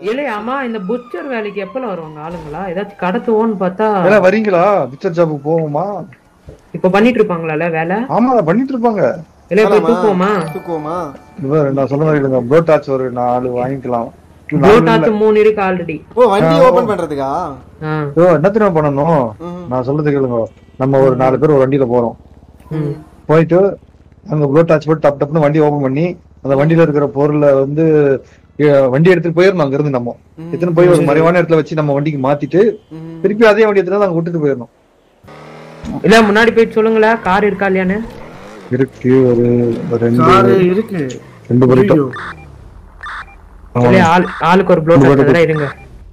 இல்லையா ஆமா இந்த புச்சர் வேலைக்கு எப்பல வருவாங்க ஆளுங்களா ஏதாச்சும் கடத்துவோன்னு பார்த்தா ஏன்னா வரீங்களா பிக்சர் ஜாபுக்கு போவோமா இப்ப பண்ணிட்டு இருப்பாங்களால வேலை ஆமா பண்ணிட்டு இருப்பாங்க இல்ல போய் தூக்குவோமா தூக்குவோமா இவர் நான் சொல்ல மாதிரி இல்லைங்க ப்ளோ டாச் ஒரு நாலு வாங்கிக்கலாம் ப்ளூடாத் மூணு இருக்கு ஆல்ரெடி ஓ வண்டி ஓபன் பண்றதுக்கா ஐயோ என்ன தெரியுமா பண்ணணும் நான் சொல்றது கேளுங்க நம்ம ஒரு நாலு பேர் ஒரு வண்டியில போறோம் போயிட்டு அங்க ப்ளோ டாச் போட்டு டப் டப்னு வண்டி ஓபன் பண்ணி அந்த வண்டியில இருக்கிற பொருளை வந்து அஹ், வண்டி எடுத்துட்டு போயிடணும் அங்க இருந்து நம்ம எத்தனை போய் ஒரு மறைவான இடத்துல வச்சு நம்ம வண்டிக்கு மாத்திட்டு திருப்பி அதே வண்டி எடுத்துட்டு வந்து அங்க விட்டுட்டு போயிடணும் இல்ல முன்னாடி போய் சொல்லுங்களேன் கார் இருக்கா இல்லையான்னு இருக்கு ஒரு ஒரு ரெண்டு காரு இருக்கு ரெண்டு பொருட்கள் இல்ல ஆள் ஆளுக்கு ஒரு ப்ளூடாத் அதெல்லாம் இருங்க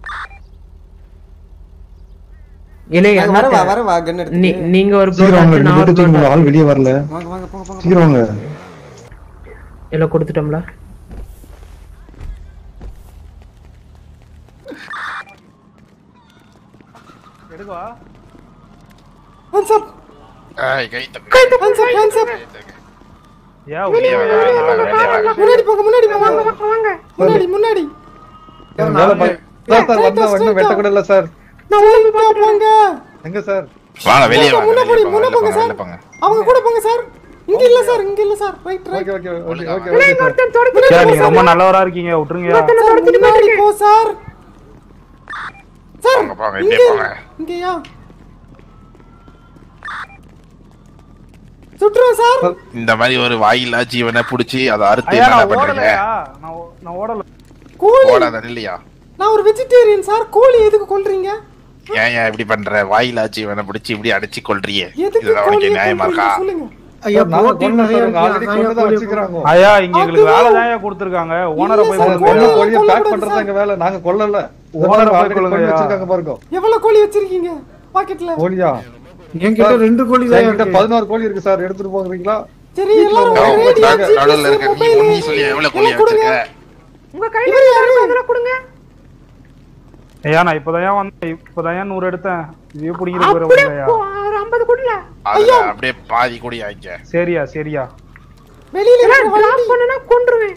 இல்ல நாங்க வரவா அண்ணாத்த, வரவா கன் எடுத்து நீ- நீங்க ஒரு சீக்கிரம் வாங்க ப்ளூடாத் ரெண்டு நான் பேர்த்து ஒரு தூக்கி ப்ளூடாத் ஆள் வெளியே வரல வாங்க வாங்க போங்க போங்க சீக்கிரம் வாங்க இல்ல கொடுத்துட்டோம்ல எடுக்கவா ஹேண்ட்ஸ் அப் ஏய், கை தட்டு. ஹேண்ட்ஸ் அப் ஹேண்ட்ஸ் அப் ஏன் வெளியே வாங்க, வெளியே வாங்க, வெளியே வாங்க. முன்னாடி போங்க முன்னாடி போங்க முன்னாடி முன்னாடி வேலை பாரு. சார் சார் வந்தா வண்டி வெட்ட கூட இல்ல சார் நான் உள்ள போங்க எங்க சார் வாங்க வெளியே வாங்க முன்ன வெளியே போடி போங்க முன்ன வெளியே போங்க போங்க சார் வெளியே போங்க அவங்க கூட போங்க சார் இங்க இல்ல சார் இங்க இல்ல sir right right okay okay okay okay okay sir sir நீங்க ரொம்ப நல்லவரா இருக்கீங்க விட்டுருங்க முன்னாடி போ சார் சார் போங்க போங்க இங்க இப்படியே போங்க இங்கயா சுற்றுவோம் சார் இந்த மாதிரி ஒரு வாயில்லா ஜீவனை புடிச்சு அதை அறுத்து ஐயா என்ன நான் பண்றீங்க ஓடலையா நான் ஓ- நான் ஓடல கோழி ஓடாத இல்லையா நான் ஒரு வெஜிடேரியன் சார் கோழி எதுக்கு கொல்றீங்க ஏன் ஏன் இப்படி பண்ற வாயிலா ஜீவனை புடிச்சு இப்படி அடிச்சு கொள்றியே எதுக்கு இதெல்லாம் கோழி உனக்கு நியாயமா இருக்கா சொல்லுங்க ஐயா நாங்க புரோட்டீன் கொண்டு நிறைய சார் ஆல்ரெடி இருக்கு கொண்டு தான் அதான் வச்சுக்கிறாங்க ஐயா இங்க எங்களுக்கு வேலை தான் கொடுத்துருக்காங்க ஓனரை போய் சார், சார் கொல்லுங்க. கொல்ல கோழியை கொல்லக்கூடாது பேக் பண்றது எங்க வேலை நாங்க கொல்லல ஓனரை போய் ஆல்ரெடி கொல்லுங்க கொண்டு ஐயா. வச்சிருக்காங்க பாருங்க எவ்வளவு கோழி வச்சிருக்கீங்க பாக்கெட்ல கோழியா என்கிட்ட ரெண்டு கோழி தான் என்கிட்ட இருக்கு பதினாறு கோழி இருக்கு சார் எடுத்துட்டு போகிறீங்களா சரி எல்லாரும் நான் ஒரு ரேடியோ நாங்க நடுவுல இருக்க நீ மொபைல் உண்மையை சொல்லி எவ்வளவு கோழி கொடுங்க வச்சிருக்க உங்க கையில இருக்கா அதெல்லாம் கொடுங்க ஐயா நான் இப்பதான் வந்தேன் இப்பதான் நூறு எடுத்தேன் இதே பிடிக்கிற போற அப்படியே ஐயா போ, ஒரு ஐம்பது கொடுல அதுல அப்படியே பாதி கோடி ஆயிக்க சரியா சரியா வெளியில இருக்கிற டிராப் வண்டி பண்ணுனா கொன்றுவேன்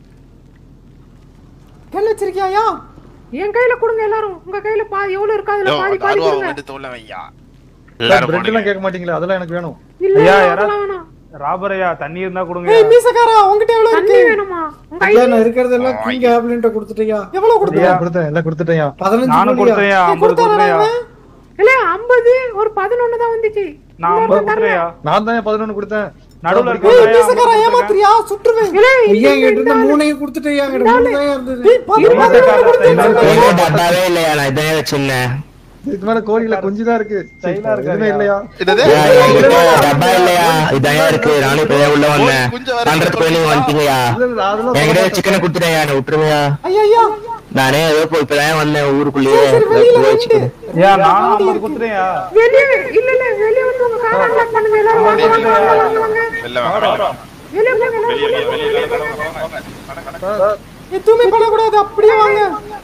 கல் வச்சிருக்கியாயா என் கையில கொடுங்க எல்லாரும் உங்க கையில பாதி எவ்வளவு இருக்கா அதுல பாதி பாதி அருவா கொடுங்க எடுத்து உள்ள வையா சார் எல்லாரும் பிரெட் எல்லாம் போடுங்க கேட்க மாட்டீங்களா அதெல்லாம் எனக்கு வேணும் இல்ல ஐயா, அதெல்லாம் வேணாம் ராபர் ஐயா தண்ணி இருந்தா கொடுங்க ஏய் மீசக்காரா உன்கிட்ட எவ்வளவு தண்ணி இருக்கு வேணுமா உங்க ஐயா நான் இருக்கிறதெல்லாம் கிங் ஆப்லன்ட்ட கொடுத்துட்டியா எவ்வளவு கொடுத்தீங்க எல்லாம் கொடுத்தேன் எல்லாம் கொடுத்துட்டேன் பதினஞ்சு நானும் கோழியா கொடுத்தேன் ஐம்பது கொடுத்தாரா கொடுத்தேன் அவன்? இல்ல ஐம்பது ஒரு பதினொன்னு தான் வந்துச்சு நான் ஐம்பது கொடுத்தேன் நான் தான் பதினொன்னு கொடுத்தேன் நடுவுல ஏய் இருக்க மீசக்காரா ஏமாத்துறியா சுற்றுவேன் இல்ல ஐயா என்கிட்ட இருந்த மூணையும் கொடுத்துட்டியா என்கிட்ட மூணு தான் இருந்தது ஏய், பத்து பதினொன்று கொடுத்தீங்க. டப்பாவே இல்லையா நான் இதான் வச்சிருந்தேன் இது மேல கோழியில கொஞ்சி தான் இருக்கு ஸ்டைலா இருக்கு எதுவுமே இல்லையா என்னது டப்பா இல்லையா இதான் இருக்கு நானும் இப்பதான் உள்ள வந்தேன் பண்றது போய் நீங்க வந்துட்டீங்கயா இல்ல, இல்ல, அதெல்லாம் என்கிட்ட சிக்கனை கொடுத்துட்டேன் என்ன விட்டுருங்கயா ஐயா ஐயா நானே ஏதோ போய் இப்பதான் வந்தேன் ஊருக்குள்ளேயே சரி வெளியில போய் வந்து சிக்கன் ஐயா நானும் ஐம்பது கொடுத்துட்டேன் வெளியே இல்ல இல்ல வெளியே வந்து உங்க கார் அன்லாக் பண்ணுங்க எல்லாரும் வாங்க, வாங்க, வாங்க, வாங்க, வாங்க. வெளில வாங்க வெளில வாங்க. வெளியே போங்க எல்லாரும் வெளிய வெளிய வெளிய வெளிய வாங்க, வாங்க, வாங்க. எதுவுமே பண்ணக்கூடாது அப்படியே வாங்க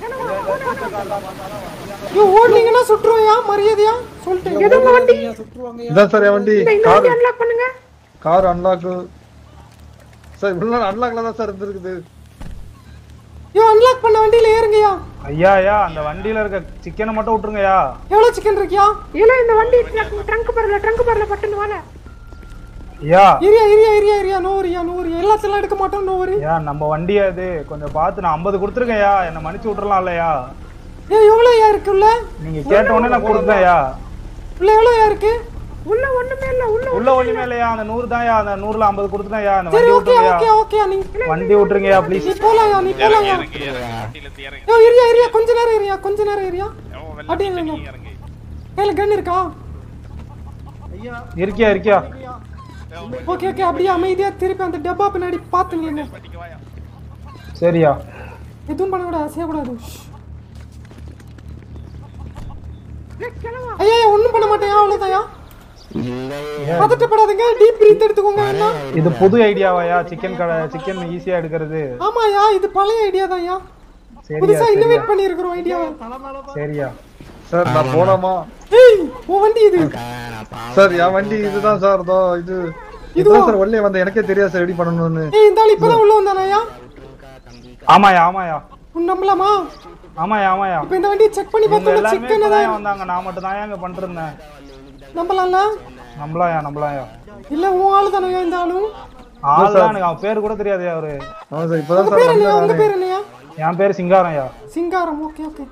ஐயோ ஓடுனீங்கன்னா சுற்றுவையா மரியாதையா சொல்லிட்டேன் எது உங்க வண்டி இதான் சார் என் வண்டி இந்த இந்த கார் வண்டி அன்லாக் பண்ணுங்க கார் அன்லாக் சார் இவ்வளவு நாள் அன்லாக்ல தான் சார் இருந்திருக்குது ஐயோ அன்லாக் பண்ண வண்டியில ஏறுங்கய்யா ஐயா ஐயா அந்த வண்டியில இருக்க சிக்கனை மட்டும் விட்டுருங்கய்யா எவ்வளவு சிக்கன் இருக்கியா இல்ல இந்த வண்டி ட்ரங்க் பரல ட்ரங்க் பரல பட்டுன்னு வாங்க ஐயா area area area area no area no area எல்லாத்தையும் எடுக்க மாட்டோம் நோ ஏரியா ஐயா நம்ம வண்டியா இது கொஞ்சம் பார்த்து நான் ஐம்பது கொடுத்துருக்கேன்யா என்ன மன்னிச்சு விட்டுறலாம் இல்லையா ஏய் எவ்வளவு ஏன் இருக்கு உள்ள நீங்க கேட்ட உடனே நான் கொடுத்தேன்யா உள்ள எவ்வளவு ஏன் இருக்கு உள்ள ஒண்ணுமே இல்ல உள்ள உள்ள ஒண்ணுமே இல்லையா அந்த நூறு தான்யா அந்த நூறுல ஐம்பது கொடுத்துட்டேன்யா அந்த சரி வண்டி ஓகே விட்டுருங்கய்யா ஓகே ஓகே நீங்க வண்டி விட்டுருங்கய்யா ப்ளீஸ் நீ போலாம்யா நீ போலாம்யா இறங்கு, இறங்கு, வண்டியில இருந்து இறங்கு. ஐயோ ஏரியா ஏரியா கொஞ்ச நேரம் ஏரியா கொஞ்ச நேரம் ஏரியா ஓ, வெளில அப்படியே நீங்க நின்னு. இறங்கு. கையில கன் இருக்கா இருக்கியா இருக்கியா ஓகே ஓகே அப்படியே அமைதியா திருப்பி அந்த டப்பா பின்னாடி பாத்துங்க சரியா எதுவும் பண்ணக்கூடாது செய்யக்கூடாது ஐயா ஐயா, ஒண்ணும் பண்ண மாட்டேன் அவ்வளவுதான்யா பதட்டப்படாதீங்க டீப் பிரீத் எடுத்துக்கோங்க என்ன இது புது ஐடியாவாயா சிக்கன் கடை சிக்கன் ஈஸியா எடுக்கிறது ஆமாயா இது பழைய ஐடியா தான்யா சரியா புதுசா சரியா இன்னோவேட் பண்ணியிருக்கிறோம் ஐடியா சரியா சார் நான் போலாமா ஏய் உன் வண்டி இது சார் என் வண்டி இதுதான் சார் இதோ இது இதுதான் சார் உள்ளே வந்த எனக்கே தெரியாது சார் எப்படி பண்ணணும்னு ஏய் இந்த ஆள் இப்பதான் உள்ள வந்தானாயா ஆமாயா ஆமாயா உன் நம்பலாமா ஆமாயா ஆமாயா இப்ப இந்த வண்டியை செக் பண்ணி இவங்க பார்த்தோம்னா எல்லாருமே சிக்கன் இப்பதான் வந்தாங்க நான் மட்டும் தான் இங்க பண்ணிருந்தேன் நம்பலாம்ல நம்பலாயா நம்பலாயா இல்ல உன் ஆளு தானே இந்த ஆளும் ஆள்லாம் எனக்கு அவன் பேர் கூட தெரியாதயா அவரு ஆமா சார் இப்பதான் உங்க சார் பேர் என்னையா உங்க வந்தாரு. பேர் என்னையா என் பேர் சிங்காரம்யா சிங்காரம் ஓகே ஓகே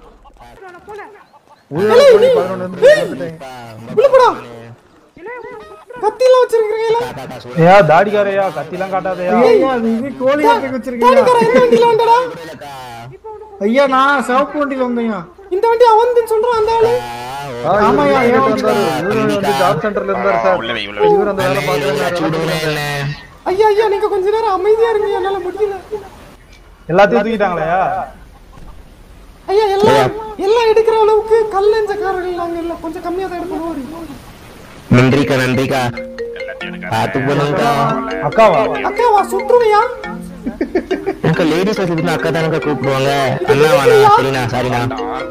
ஊழல் கோழி பதினொன்னு இருந்து வந்துட்டேன். விழுப்புடா கத்திலாம் வச்சிருக்கீங்களா ஏயா தாடிக்காரையா கத்திலாம் காட்டாதயா ஐயா நீங்க கோழி ஆட்டி வச்சிருக்கீங்க தாடிக்கார எந்த வண்டியில வந்தடா ஐயா நான் சிவப்பு வண்டியில வந்தேங்க இந்த வண்டி அவன் சொல்றான் அந்த ஆளு ஆ, இவரு ஆமாய்யா, இவரு ஏன் வந்தாரு. இவரு வந்து ஜாப் சென்டர்ல இருந்தாரு சார் உள்ள வை, உள்ள வை. இவர் அந்த வேலை பார்க்கறாரு என்ன ஐயா ஐயா நீங்க கொஞ்ச நேரம் அமைதியா இருங்க என்னால முடியல எல்லாத்தையும் தூக்கிட்டாங்களா ஐயா எல்லாம் எல்லாம் எடுக்கிற அளவுக்கு கல்லஞ்சக்காரர்கள் நாங்க இல்ல கொஞ்சம் கம்மியா தான் எடுக்கணும் நன்றிக்கா நன்றிக்கா பார்த்து பண்ணுங்கக்கா அக்காவா அக்காவா சுற்றுவையா எனக்கு லேடிஸ் வசதி அக்கா தானக்கா கூப்பிடுவாங்க அண்ணா வேணா சரிண்ணா சரிண்ணா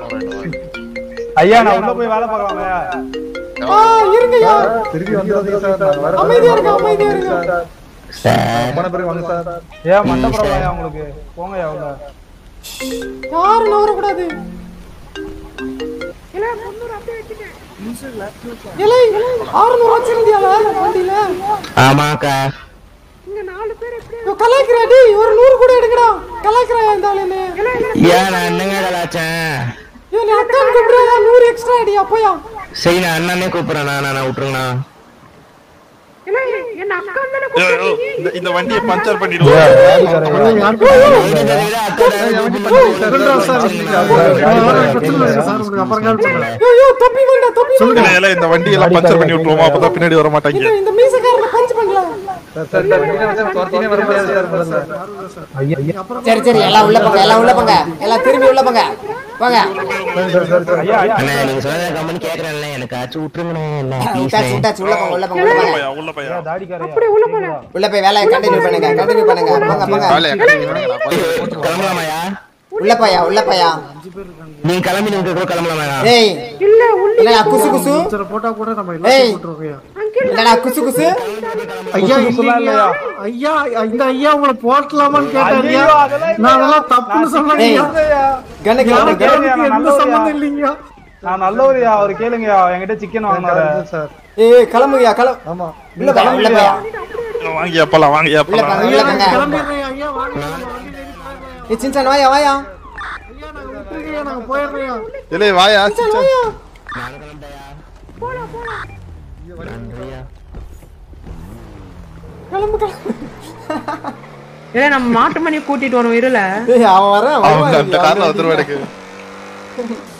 ஐயா நான் உள்ள போய் வேலை பார்க்கலாம்யா ஆ இருங்கய்யா திருப்பி வந்துடாதீங்க சார் நான் வர அமைதியா இருங்க அமைதியா இருங்க சார் போன பிறகு வாங்க சார் ஏன் மண்டபம்யா உங்களுக்கு போங்கயா உள்ள யாரும் நவரக்கூடாது இலை ஆறுநூறு வச்சிருந்தியால வண்டியில ஆமாக்கா ஐயோ, கலாய்க்கிறாடி ஒரு நூறு கூட எடுக்கடா கலாய்க்கிறாயா இந்த ஆளு என்ன ஏன் நான் என்னங்க கலாச்சேன் ஐயோ நீ அக்கான்னு கூப்பிடுறா நூறு எக்ஸ்ட்ரா அடி அப்போயா சரி நான் அண்ணனே கூப்பிடுறேண்ணா நான் விட்டுருங்கண்ணா என்ன அக்கா தானே ஐயோ, ஐயோ, இந்த- இந்த வண்டியை பஞ்சர் பண்ணிடுவோம் சார் உங்களுக்கு அப்புறம் கால் சொல்றேன் ஐயோ தொப்பி வேண்டாம் தொப்பி வேண்டாம் இல்ல, இல்ல, இந்த வண்டியெல்லாம் பஞ்சர் பண்ணி விட்டுருவோமா அப்பதான் பின்னாடி வர மாட்டாங்க இந்த இந்த மீசக்காரனை பஞ்ச் பண்ணல சார் சார் இந்த வண்டியில வந்து துரத்தினே வர முடியாது சார் முதல்ல சரி சரி எல்லாம் உள்ள போங்க எல்லாம் உள்ள போங்க எல்லாம் திரும்பி உள்ள போங்க போங்க சார் சார் சார் ஐயா ஐயா அண்ணா நீங்க சொன்னதை கம்மனி கேக்குறேன்ல எனக்கு ஆச்சு விட்டுருங்கண்ணே என்ன ப்ளீஸ் விட்டாச்சு விட்டாச்சு உள்ள போங்க உள்ள போங்க உள்ள போங்க பையா, உள்ள பையா தாடிக்காரையா உள்ள போய் வேலையை கண்டினியூ பண்ணுங்க கண்டினியூ பண்ணுங்க போங்க போங்க வேலையை கட்டிங்க, நான் கொஞ்சம் கிளம்பலாமாயா உள்ள போயா உள்ள போயா நீங்க கிளம்பி நீங்க கூட கிளம்பலாமா ஏய் இல்ல உள்ள என்னடா குசு குசு ஒருத்தரை போட்டா கூட நம்ம ஏய். எல்லாத்தையும் போட்டுருவோம் என்னடா குசு குசு ஐயா இல்லையா ஐயா இந்த ஐயா உங்களை போட்டலாமான்னு கேட்டாரு ஐயா நான் அதெல்லாம் தப்புன்னு சொன்னேன் ஏய் ஐயா கணக்கு எனக்கு கேளுங்க, அதுக்கு நான் எந்த நல்லவரையா? சம்மந்தம் இல்லைங்க நான் நல்லவரையா அவர் கேளுங்கயா என்கிட்ட சிக்கன் வாங்கினாரு சார் ஏய் கிளம்புயா கிளம்பு ஆமா உள்ள போயா உள்ள போயா வாங்கி அப்பலாம் வாங்கி உள்ள அப்பலாம் போங்க ஐயா உள்ள நான் போங்க கிளம்பிடுறேன் ஐயா வாங்க நம்ம வண்டியில ஏறி போயிடுறேன். ஏய் சின்சான் வாயா வாயா ஐயா நாங்க விட்டுருங்க நாங்க போயிடுறோம் இல்ல வாயா ஐயா கிளம்பு கிளம்பு இல்ல நம்ம மாட்டு மணி கூட்டிட்டு வரோம் இருல ஏய் அவன் வரேன் அவங்க அந்த வருவான் கார்ல வந்துருவா எனக்கு